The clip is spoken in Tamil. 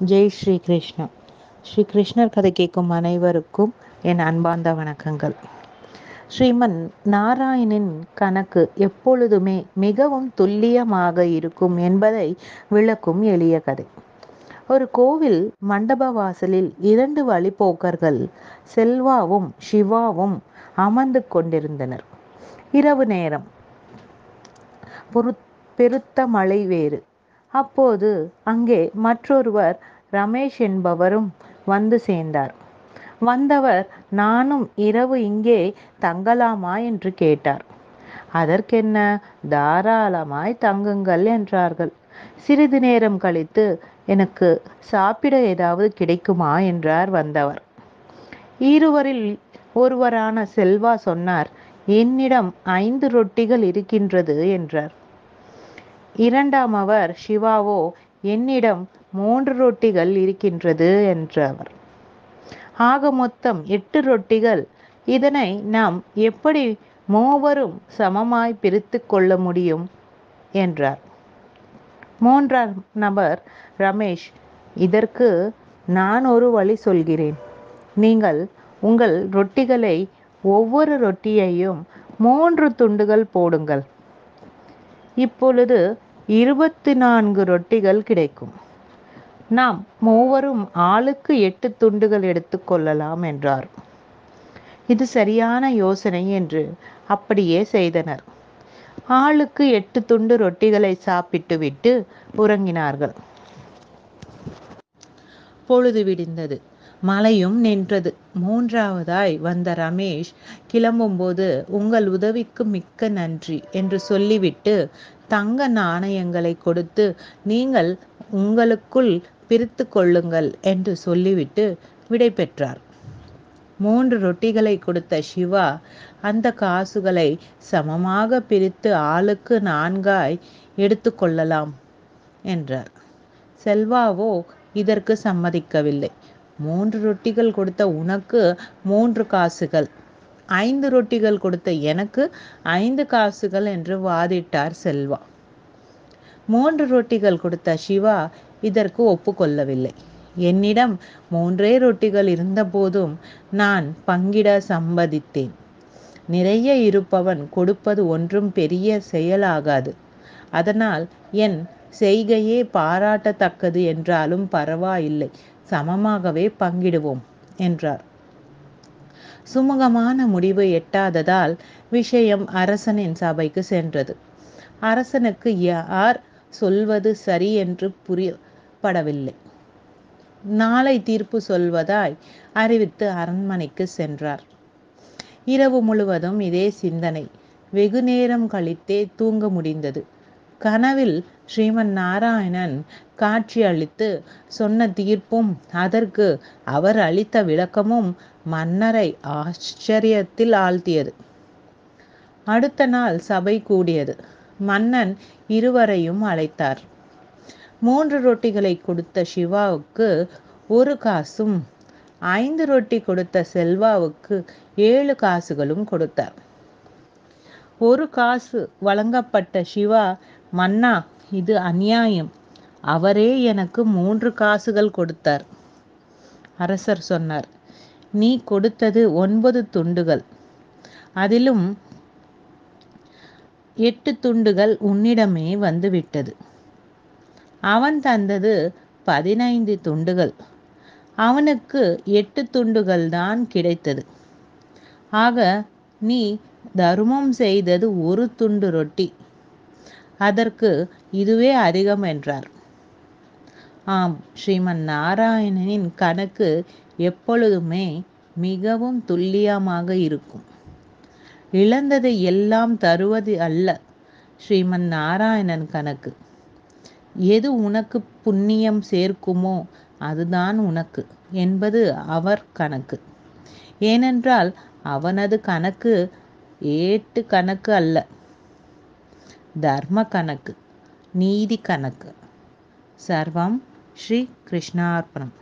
ஜெய் ஸ்ரீ கிருஷ்ணா ஸ்ரீ கிருஷ்ணர் கதை கேட்கும் அனைவருக்கும் என் அன்பார்ந்த வணக்கங்கள் ஸ்ரீமன் நாராயணின் கணக்கு எப்பொழுதுமே மிகவும் துல்லியமாக இருக்கும் என்பதை விளக்கும் எளிய கதை ஒரு கோவில் மண்டப வாசலில் இரண்டு வழிப்போக்கர்கள் செல்வாவும் சிவாவும் அமர்ந்து கொண்டிருந்தனர் இரவு நேரம் பொரு பெருத்த மழை வேறு அப்போது அங்கே மற்றொருவர் ரமேஷ் என்பவரும் வந்து சேர்ந்தார் வந்தவர் நானும் இரவு இங்கே தங்கலாமா என்று கேட்டார் அதற்கென்ன தாராளமாய் தங்குங்கள் என்றார்கள் சிறிது நேரம் கழித்து எனக்கு சாப்பிட ஏதாவது கிடைக்குமா என்றார் வந்தவர் இருவரில் ஒருவரான செல்வா சொன்னார் என்னிடம் ஐந்து ரொட்டிகள் இருக்கின்றது என்றார் இரண்டாம் அவர் சிவாவோ என்னிடம் மூன்று ரொட்டிகள் இருக்கின்றது என்றவர் ஆக மொத்தம் எட்டு ரொட்டிகள் இதனை நாம் எப்படி மூவரும் சமமாய் பிரித்து கொள்ள முடியும் என்றார் மூன்றாம் நபர் ரமேஷ் இதற்கு நான் ஒரு வழி சொல்கிறேன் நீங்கள் உங்கள் ரொட்டிகளை ஒவ்வொரு ரொட்டியையும் மூன்று துண்டுகள் போடுங்கள் இப்பொழுது இருபத்தி நான்கு ரொட்டிகள் கிடைக்கும் நாம் மூவரும் ஆளுக்கு எட்டு துண்டுகள் எடுத்துக்கொள்ளலாம் என்றார் இது சரியான யோசனை என்று அப்படியே செய்தனர் ஆளுக்கு எட்டு துண்டு ரொட்டிகளை சாப்பிட்டு விட்டு உறங்கினார்கள் பொழுது விடிந்தது மழையும் நின்றது மூன்றாவதாய் வந்த ரமேஷ் கிளம்பும்போது உங்கள் உதவிக்கு மிக்க நன்றி என்று சொல்லிவிட்டு தங்க நாணயங்களை கொடுத்து நீங்கள் உங்களுக்குள் பிரித்து கொள்ளுங்கள் என்று சொல்லிவிட்டு விடை பெற்றார் மூன்று ரொட்டிகளை கொடுத்த சிவா அந்த காசுகளை சமமாக பிரித்து ஆளுக்கு நான்காய் எடுத்துக்கொள்ளலாம் என்றார் செல்வாவோ இதற்கு சம்மதிக்கவில்லை மூன்று ரொட்டிகள் கொடுத்த உனக்கு மூன்று காசுகள் ஐந்து ரொட்டிகள் கொடுத்த எனக்கு ஐந்து காசுகள் என்று வாதிட்டார் செல்வா மூன்று ரொட்டிகள் கொடுத்த சிவா இதற்கு ஒப்புக்கொள்ளவில்லை என்னிடம் மூன்றே ரொட்டிகள் இருந்தபோதும் நான் பங்கிட சம்மதித்தேன் நிறைய இருப்பவன் கொடுப்பது ஒன்றும் பெரிய செயலாகாது அதனால் என் செய்கையே பாராட்டத்தக்கது என்றாலும் பரவாயில்லை சமமாகவே பங்கிடுவோம் என்றார் சுமூகமான முடிவு எட்டாததால் விஷயம் அரசனின் சபைக்கு சென்றது அரசனுக்கு யார் சொல்வது சரி என்று புரியப்படவில்லை நாளை தீர்ப்பு சொல்வதாய் அறிவித்து அரண்மனைக்கு சென்றார் இரவு முழுவதும் இதே சிந்தனை வெகு நேரம் கழித்தே தூங்க முடிந்தது கனவில் ஸ்ரீமன் நாராயணன் காட்சி அளித்து சொன்ன தீர்ப்பும் அதற்கு அவர் அளித்த விளக்கமும் மன்னரை ஆச்சரியத்தில் ஆழ்த்தியது அடுத்த நாள் சபை கூடியது மன்னன் இருவரையும் அழைத்தார் மூன்று ரொட்டிகளை கொடுத்த சிவாவுக்கு ஒரு காசும் ஐந்து ரொட்டி கொடுத்த செல்வாவுக்கு ஏழு காசுகளும் கொடுத்தார் ஒரு காசு வழங்கப்பட்ட சிவா மன்னா இது அநியாயம் அவரே எனக்கு மூன்று காசுகள் கொடுத்தார் அரசர் சொன்னார் நீ கொடுத்தது ஒன்பது துண்டுகள் அதிலும் எட்டு துண்டுகள் உன்னிடமே வந்துவிட்டது அவன் தந்தது பதினைந்து துண்டுகள் அவனுக்கு எட்டு துண்டுகள் தான் கிடைத்தது ஆக நீ தர்மம் செய்தது ஒரு துண்டு ரொட்டி அதற்கு இதுவே அதிகம் என்றார் ஆம் ஸ்ரீமன் நாராயணனின் கணக்கு எப்பொழுதுமே மிகவும் துல்லியமாக இருக்கும் இழந்ததை எல்லாம் தருவது அல்ல ஸ்ரீமன் நாராயணன் கணக்கு எது உனக்கு புண்ணியம் சேர்க்குமோ அதுதான் உனக்கு என்பது அவர் கணக்கு ஏனென்றால் அவனது கணக்கு ஏட்டு கணக்கு அல்ல தர்ம கணக்கு நீதி கணக்கு சர்வம் ஸ்ரீ கிருஷ்ணார்ப்பணம்